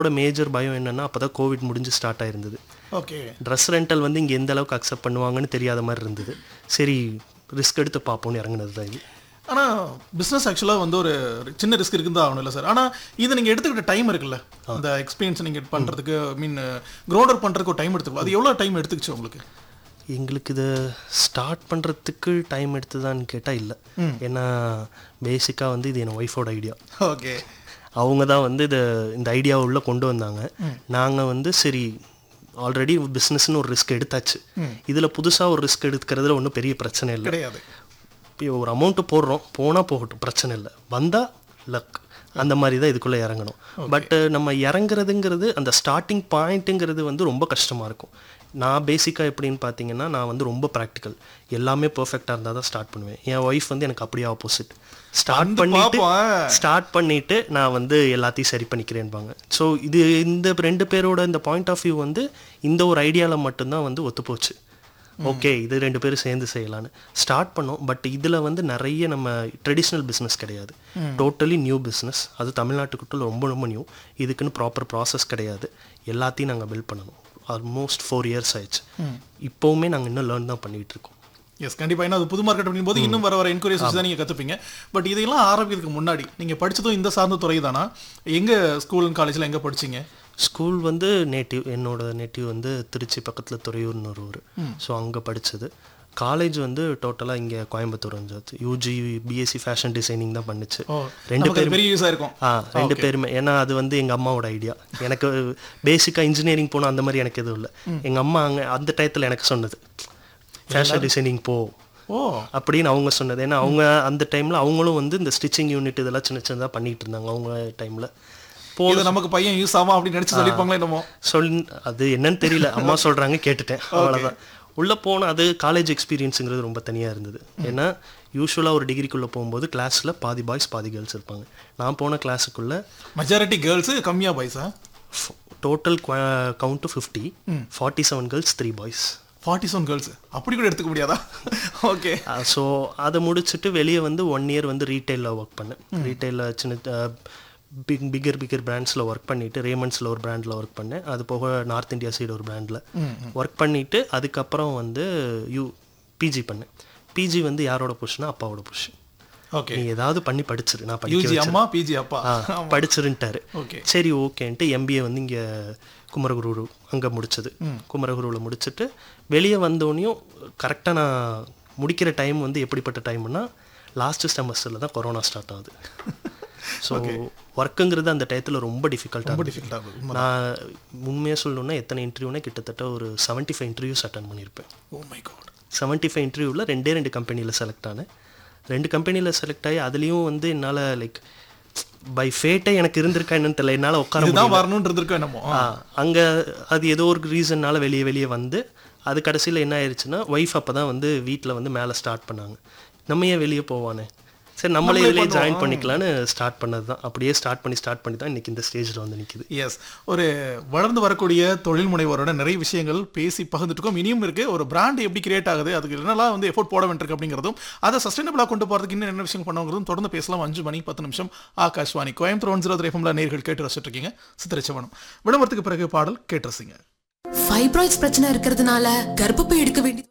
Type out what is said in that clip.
என்னோட மேஜர் பயம் என்னன்னா அப்பதான் கோவிட் முடிஞ்சு ஸ்டார்ட் ஆயிருந்தது ஓகே ட்ரெஸ் ரெண்டல் வந்து இங்கே எந்த அளவுக்கு அக்செப்ட் பண்ணுவாங்கன்னு தெரியாத மாதிரி இருந்தது சரி ரிஸ்க் எடுத்து பார்ப்போம்னு இறங்குனது தான் இது ஆனால் பிஸ்னஸ் ஆக்சுவலாக வந்து ஒரு சின்ன ரிஸ்க் இருக்குன்னு தான் ஆகணும் இல்லை சார் ஆனால் இது நீங்கள் எடுத்துக்கிட்ட டைம் இருக்குல்ல அந்த எக்ஸ்பீரியன்ஸ் நீங்கள் பண்ணுறதுக்கு மீன் க்ரோடர் பண்ணுறதுக்கு ஒரு டைம் எடுத்துக்கலாம் அது எவ்வளோ டைம் எடுத்துக்கிச்சு உங்களுக்கு எங்களுக்கு இதை ஸ்டார்ட் பண்ணுறதுக்கு டைம் எடுத்ததான்னு கேட்டால் இல்லை ஏன்னா பேசிக்காக வந்து இது என் ஒய்ஃபோட ஐடியா ஓகே அவங்க தான் வந்து இதை இந்த ஐடியா உள்ள கொண்டு வந்தாங்க நாங்கள் வந்து சரி ஆல்ரெடி பிஸ்னஸ்னு ஒரு ரிஸ்க் எடுத்தாச்சு இதில் புதுசாக ஒரு ரிஸ்க் எடுக்கிறதுல ஒன்றும் பெரிய பிரச்சனை இல்லை கிடையாது இப்போ ஒரு அமௌண்ட்டு போடுறோம் போனால் போகட்டும் பிரச்சனை இல்லை வந்தால் லக் அந்த மாதிரி தான் இதுக்குள்ளே இறங்கணும் பட் நம்ம இறங்குறதுங்கிறது அந்த ஸ்டார்டிங் பாயிண்ட்டுங்கிறது வந்து ரொம்ப கஷ்டமாக இருக்கும் நான் பேசிக்காக எப்படின்னு பார்த்தீங்கன்னா நான் வந்து ரொம்ப ப்ராக்டிக்கல் எல்லாமே பர்ஃபெக்டாக இருந்தால் தான் ஸ்டார்ட் பண்ணுவேன் என் ஒய்ஃப் வந்து எனக்கு அப்படியே ஆப்போசிட் ஸ்டார்ட் பண்ணிட்டு பாப்போம். ஸ்டார்ட் பண்ணிட்டு நான் வந்து எல்லாத்தையும் சரி பண்ணிக்கிறேன்பாங்க ஸோ இது இந்த ரெண்டு பேரோட இந்த பாயிண்ட் ஆஃப் வியூ வந்து இந்த ஒரு ஐடியாவில் மட்டும்தான் வந்து ஒத்துப்போச்சு ஓகே இது ரெண்டு பேரும் சேர்ந்து செய்யலான்னு ஸ்டார்ட் பண்ணோம் பட் இதில் வந்து நிறைய நம்ம ட்ரெடிஷ்னல் பிஸ்னஸ் கிடையாது டோட்டலி நியூ பிஸ்னஸ் அது தமிழ்நாட்டுக்குள்ள ரொம்ப ரொம்ப நியூ இதுக்குன்னு ப்ராப்பர் ப்ராசஸ் கிடையாது எல்லாத்தையும் நாங்கள் பில்ட் பண்ணணும் ஆல்மோஸ்ட் ஃபோர் இயர்ஸ் ஆயிடுச்சு இப்போவுமே நாங்கள் இன்னும் லேர்ன் தான் பண்ணிகிட்டு இருக்கோம் எஸ் கண்டிப்பாக ஏன்னா அது புது மார்க்கெட் அப்படிங்கும்போது இன்னும் வர வர என்கொயரிஸ் தான் நீங்கள் கற்றுப்பீங்க பட் இதெல்லாம் ஆரம்பிக்கிறதுக்கு முன்னாடி நீங்கள் படிச்சதும் இந்த சார்ந்த துறை தானா எங்கே ஸ்கூல் அண்ட் காலேஜில் எங்கே படிச்சீங்க ஸ்கூல் வந்து நேட்டிவ் என்னோட நேட்டிவ் வந்து திருச்சி பக்கத்தில் துறையூர்னு ஒரு ஊர் ஸோ அங்கே படித்தது காலேஜ் வந்து டோட்டலாக இங்கே கோயம்புத்தூர் வந்து யூஜி பிஎஸ்சி ஃபேஷன் டிசைனிங் தான் பண்ணுச்சு ஓ ரெண்டு நமக்கு அது பெரிய யூஸாக இருக்கும் ஆ ரெண்டு பேருமே ஏன்னா அது வந்து எங்கள் அம்மாவோட ஐடியா எனக்கு பேசிக்காக இன்ஜினியரிங் போகணும் அந்த மாதிரி எனக்கு எதுவும் இல்லை எங்கள் அம்மா அங்கே அந்த டயத்தில் எனக்கு சொன்னது ஃபேஷன் டிசைனிங் போ ஓ அப்படின்னு அவங்க சொன்னது ஏன்னா அவங்க அந்த டைமில் அவங்களும் வந்து இந்த ஸ்டிச்சிங் யூனிட் இதெல்லாம் சின்ன சின்னதாக பண்ணிட்டு இருந்தாங்க அவங்க டைமில் போ இது நமக்கு பையன் யூஸ் ஆகும் அப்படின்னு நினச்சி சொல்லியிருப்பாங்களே என்னமோ சொல் அது என்னன்னு தெரியல அம்மா சொல்றாங்க கேட்டுட்டேன் அவ்வளவுதான் உள்ள போன அது காலேஜ் எக்ஸ்பீரியன்ஸுங்கிறது ரொம்ப தனியா இருந்தது ஏன்னா யூஸ்வலாக ஒரு டிகிரிக்குள்ள போகும்போது கிளாஸ்ல பாதி பாய்ஸ் பாதி கேர்ள்ஸ் இருப்பாங்க நான் போன கிளாஸுக்குள்ள மெஜாரிட்டி கேர்ள்ஸு கம்மியாக பாய்ஸா total count fifty forty seven girls three boys forty seven girls அப்படி கூட எடுத்துக்க முடியாதா ஓகே ஸோ அதை முடிச்சுட்டு வெளியே வந்து ஒன் இயர் வந்து ரீட்டைலில் ஒர்க் பண்ணேன் ரீட்டைலில் சின்ன பிக் பிகர் பிகர் பிராண்ட்ஸில் ஒர்க் பண்ணிவிட்டு ரேமண்ட்ஸில் ஒரு பிராண்டில் ஒர்க் பண்ணேன் அது போக நார்த் இந்தியா சைடு ஒரு பிராண்டில் ஒர்க் பண்ணிவிட்டு அதுக்கப்புறம் வந்து யூ பிஜி பண்ணேன் பிஜி வந்து யாரோட புஷ்னா அப்பாவோட புஷ் ஓகே நீ ஏதாவது பண்ணி படிச்சிரு நான் படிக்க யூஜி அம்மா பிஜி அப்பா ஆ, படிச்சிருன்ட்டாரு ஓகே சரி ஓகேன்ட்டு எம்பிஏ வந்து இங்கே குமரகுரு அங்கே முடிச்சது குமரகுருவில் முடிச்சுட்டு வெளியே வந்தோடனையும் கரெக்டாக நான் முடிக்கிற டைம் வந்து எப்படிப்பட்ட டைம்னா லாஸ்ட் செமஸ்டரில் தான் கொரோனா ஸ்டார்ட் ஆகுது ஸோ ஒர்க்குங்கிறது அந்த டயத்தில் ரொம்ப டிஃபிகல்ட்டாக ரொம்ப டிஃபிகல்ட் ஆகுது நான் உண்மையாக சொல்லணும்னா எத்தனை இன்டர்வியூனா கிட்டத்தட்ட ஒரு 75 ஃபைவ் இன்டர்வியூஸ் அட்டன் பண்ணியிருப்பேன் ஓ மை காட் 75 ஃபைவ் இன்டர்வியூவில் ரெண்டே ரெண்டு கம்பெனியில் செலக்ட் ஆனேன் ரெண்டு கம்பெனியில் செலக்ட் ஆகி அதுலேயும் வந்து என்னால் லைக் பை ஃபேட்டே எனக்கு இருந்திருக்கா என்னன்னு தெரியல என்னால் உட்கார முடியல இதுதான் வரணும்னு இருக்கோ என்னமோ ஆ அங்கே அது ஏதோ ஒரு ரீசன்னால வெளியே வெளியே வந்து அது கடைசியில் என்ன ஆயிடுச்சுன்னா ஒய்ஃப் அப்போ தான் வந்து வீட்டில் வந்து மேலே ஸ்டார்ட் பண்ணாங்க நம்ம ஏன் வெளியே போவானே சரி நம்மளே இதுலேயே ஜாயின் பண்ணிக்கலான்னு ஸ்டார்ட் பண்ணது தான் அப்படியே ஸ்டார்ட் பண்ணி ஸ்டார்ட் பண்ணி தான் இன்னைக்கு இந்த ஸ்டேஜில் வந்து நிற்கிது எஸ் ஒரு வளர்ந்து வரக்கூடிய தொழில் முனைவோரோட நிறைய விஷயங்கள் பேசி பகிர்ந்துட்டு இருக்கோம் இனியும் இருக்கு ஒரு பிராண்ட் எப்படி கிரியேட் ஆகுது அதுக்கு என்னெல்லாம் வந்து எஃபோர்ட் போட வேண்டியிருக்கு அப்படிங்கிறதும் அதை சஸ்டைனபிளாக கொண்டு போகிறதுக்கு இன்னும் என்ன விஷயம் பண்ணுங்கிறதும் தொடர்ந்து பேசலாம் அஞ்சு மணி பத்து நிமிஷம் Akashvani Coimbatore one zero three நேர்கள் கேட்டு ரசிச்சுட்டு இருக்கீங்க சித்திரச்சவனம் விளம்பரத்துக்கு பிறகு பாடல் கேட்டு ரசிங்க ஃபைப்ராய்ட்ஸ் பிரச்சனை இருக்கிறதுனால கர்ப்பப்பை எடுக்க வேண்டியது